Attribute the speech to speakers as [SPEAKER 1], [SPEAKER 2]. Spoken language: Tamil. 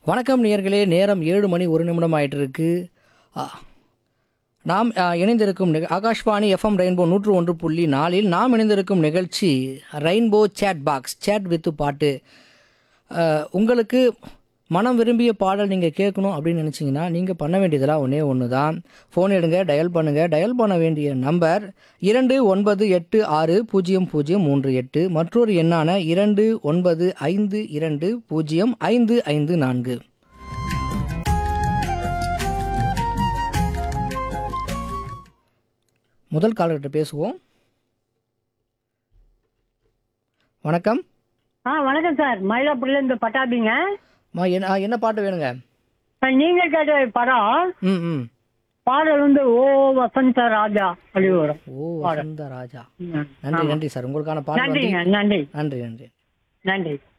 [SPEAKER 1] வணக்கம் நேயர்களே நேரம் ஏழு மணி ஒரு நிமிடம் ஆயிட்டு இருக்கு ஆ, நாம் ஆ, இணைந்திருக்கும் நிக ஆகாஷ்வாணி எஃப்எம் ரெயின்போ நூற்று ஒன்று புள்ளி நாலில் நாம் இணைந்திருக்கும் நிகழ்ச்சி rainbow chat box chat with பாட்டு ஆ, உங்களுக்கு மனம் விரும்பிய பாடல் நீங்கள் கேட்கணும் அப்படின்னு நினச்சிங்கன்னா நீங்கள் பண்ண வேண்டியதெல்லாம் ஒன்றே ஒன்று தான் ஃபோன் எடுங்க டயல் பண்ணுங்கள் டயல் பண்ண வேண்டிய நம்பர் இரண்டு ஒன்பது எட்டு ஆறு பூஜ்ஜியம் பூஜ்ஜியம் மூன்று எட்டு மற்றொரு எண்ணான இரண்டு ஒன்பது ஐந்து இரண்டு பூஜ்ஜியம் ஐந்து ஐந்து நான்கு முதல் காலர்கிட்ட பேசுவோம் வணக்கம்
[SPEAKER 2] ஆ வணக்கம் சார் மயிலாப்பூர்ல இருந்து பட்டாபிங்க
[SPEAKER 1] மா என்ன ஆ, என்ன பாட்டு வேணுங்க
[SPEAKER 2] நீங்க கேட்ட படம்
[SPEAKER 1] ம் ம்
[SPEAKER 2] பாடல் வந்து ஓ வசந்த ராஜா அப்படி வரும்
[SPEAKER 1] ஓ வசந்த ராஜா
[SPEAKER 2] ம்.
[SPEAKER 1] நன்றி நன்றி சார் உங்களுக்கான பாடல் வந்து
[SPEAKER 2] நன்றிங்க நன்றி
[SPEAKER 1] நன்றி நன்றி
[SPEAKER 2] நன்றி